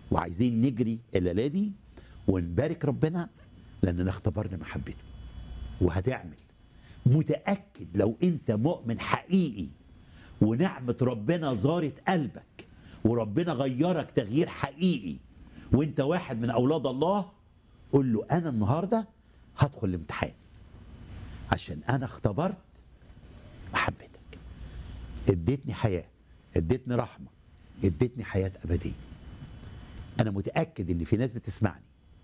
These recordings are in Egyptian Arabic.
وعايزين نجري الليله دي ونبارك ربنا لاننا اختبرنا محبته وهتعمل متاكد لو انت مؤمن حقيقي ونعمه ربنا زارت قلبك وربنا غيرك تغيير حقيقي وانت واحد من اولاد الله قول له انا النهارده هدخل الامتحان عشان انا اختبرت محبتك اديتني حياه اديتني رحمه اديتني حياه ابديه انا متاكد ان في ناس بتسمعني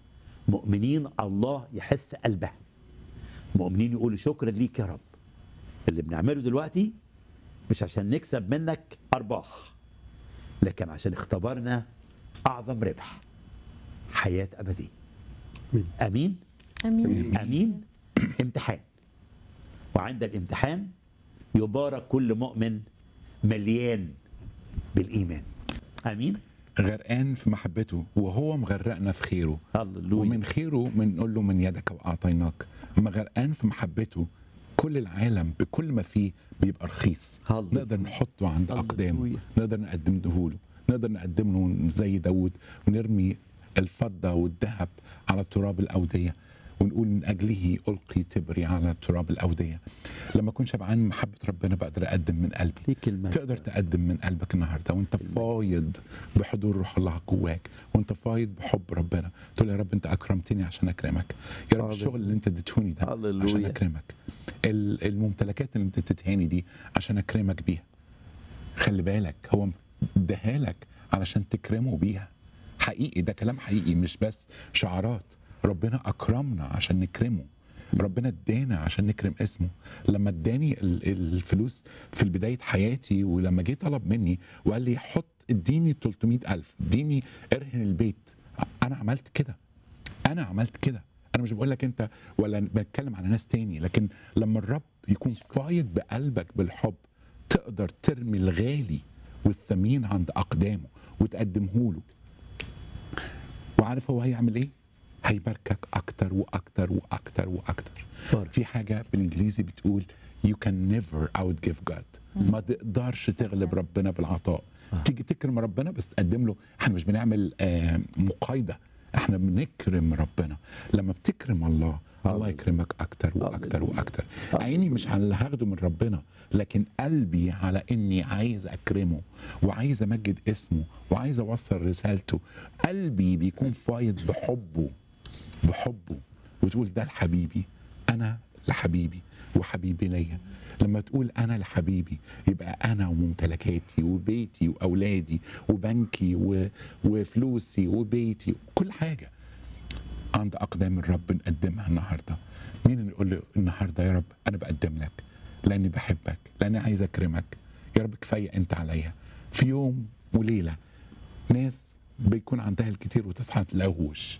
مؤمنين الله يحث قلبها مؤمنين يقولوا شكرا ليك يا رب اللي بنعمله دلوقتي مش عشان نكسب منك ارباح لكن عشان اختبرنا اعظم ربح حياه ابديه امين امين امين امتحان وعند الامتحان يبارك كل مؤمن مليان بالايمان امين غرقان في محبته وهو مغرقنا في خيره هللويا ومن خيره بنقول له من يدك واعطيناك اما غرقان في محبته كل العالم بكل ما فيه بيبقى رخيص هللويا. نقدر نحطه عند اقدامه هللويا. نقدر نقدم دهوله نقدر نقدم له زي داود ونرمي الفضه والذهب على تراب الاوديه ونقول من اجله القي تبري على تراب الاوديه لما اكون شبعان من محبه ربنا بقدر اقدم من قلبي ليك المجد تقدر تقدم من قلبك النهارده وانت فايض بحضور روح الله جواك وانت فايض بحب ربنا تقول يا رب انت اكرمتني عشان اكرمك يا رب هللويا. الشغل اللي انت اديتهوني ده هللويا. عشان اكرمك ال- الممتلكات اللي انت اديتهاني دي عشان اكرمك بيها خلي بالك هو اداها لك علشان تكرمه بيها حقيقي ده كلام حقيقي مش بس شعارات ربنا اكرمنا عشان نكرمه ربنا ادانا عشان نكرم اسمه لما اداني ال- الفلوس في بدايه حياتي ولما جه طلب مني وقال لي حط اديني 300 الف اديني ارهن البيت انا عملت كده انا عملت كده انا مش بقول لك انت ولا بتكلم على ناس تاني لكن لما الرب يكون فايض بقلبك بالحب تقدر ترمي الغالي والثمين عند اقدامه وتقدمه له وعارف هو هيعمل ايه هيباركك اكتر واكتر واكتر واكتر بارك. في حاجه بالانجليزي بتقول you can never outgive God ما تقدرش تغلب ربنا بالعطاء تيجي تكرم ربنا بس تقدم له احنا مش بنعمل آه، مقايضه احنا بنكرم ربنا لما بتكرم الله الله هللويا. يكرمك اكتر واكتر هللويا. واكتر عيني مش على اللي هاخده من ربنا لكن قلبي على اني عايز اكرمه وعايز امجد اسمه وعايز اوصل رسالته قلبي بيكون فايض بحبه بحبه وتقول ده لحبيبي انا لحبيبي وحبيبي ليا لما تقول انا لحبيبي يبقى انا وممتلكاتي وبيتي واولادي وبنكي و... وفلوسي وبيتي كل حاجه عند اقدام الرب نقدمها النهارده مين اللي يقول له النهارده يا رب انا بقدم لك لاني بحبك لاني عايز اكرمك يا رب كفايه انت عليا في يوم وليله ناس بيكون عندها الكتير وتصحى تلوش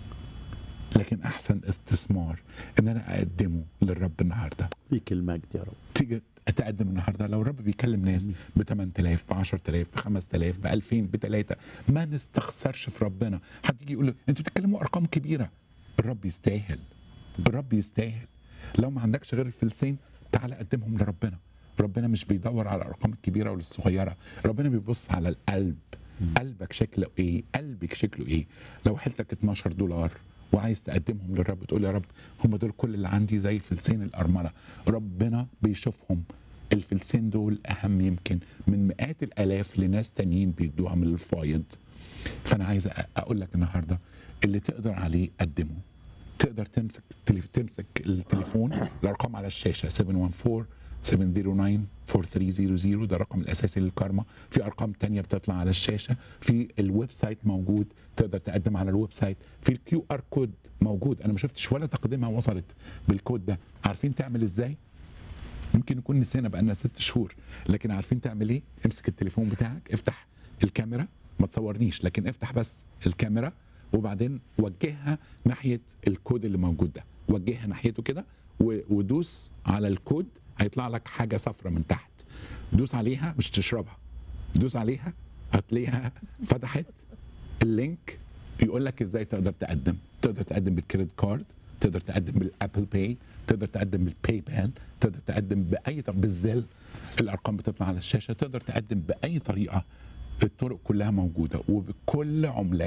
لكن احسن استثمار ان انا اقدمه للرب النهارده ليك المجد يا رب تيجي تقدم النهارده لو الرب بيكلم ناس ب 8000 ب 10000 ب 5000 ب 2000 ب 3 ما نستخسرش في ربنا حد يجي يقول له انتوا بتتكلموا ارقام كبيره الرب يستاهل الرب يستاهل لو ما عندكش غير الفلسين تعال قدمهم لربنا ربنا مش بيدور على الارقام الكبيره ولا الصغيره ربنا بيبص على القلب قلبك شكله ايه قلبك شكله ايه لو حيلتك 12 دولار وعايز تقدمهم للرب تقول يا رب هم دول كل اللي عندي زي الفلسين الارمله ربنا بيشوفهم الفلسين دول اهم يمكن من مئات الالاف لناس تانيين بيدوها من الفايض فانا عايز أ- اقول لك النهارده اللي تقدر عليه قدمه تقدر تمسك التليف- تمسك التليفون الارقام على الشاشه 714 709 4300 ده الرقم الاساسي للكارما في ارقام تانية بتطلع على الشاشه في الويب سايت موجود تقدر تقدم على الويب سايت في الكيو ار كود موجود انا ما شفتش ولا تقديمها وصلت بالكود ده عارفين تعمل ازاي ممكن نكون نسينا بقالنا ست شهور لكن عارفين تعمل ايه امسك التليفون بتاعك افتح الكاميرا ما تصورنيش لكن افتح بس الكاميرا وبعدين وجهها ناحيه الكود اللي موجود ده وجهها ناحيته كده و- ودوس على الكود هيطلع لك حاجه صفرة من تحت دوس عليها مش تشربها دوس عليها هتلاقيها فتحت اللينك يقول لك ازاي تقدر تقدم تقدر تقدم بالكريدت كارد تقدر تقدم بالابل باي تقدر تقدم بالباي بال تقدر تقدم باي طب بالزل الارقام بتطلع على الشاشه تقدر تقدم باي طريقه الطرق كلها موجوده وبكل عملات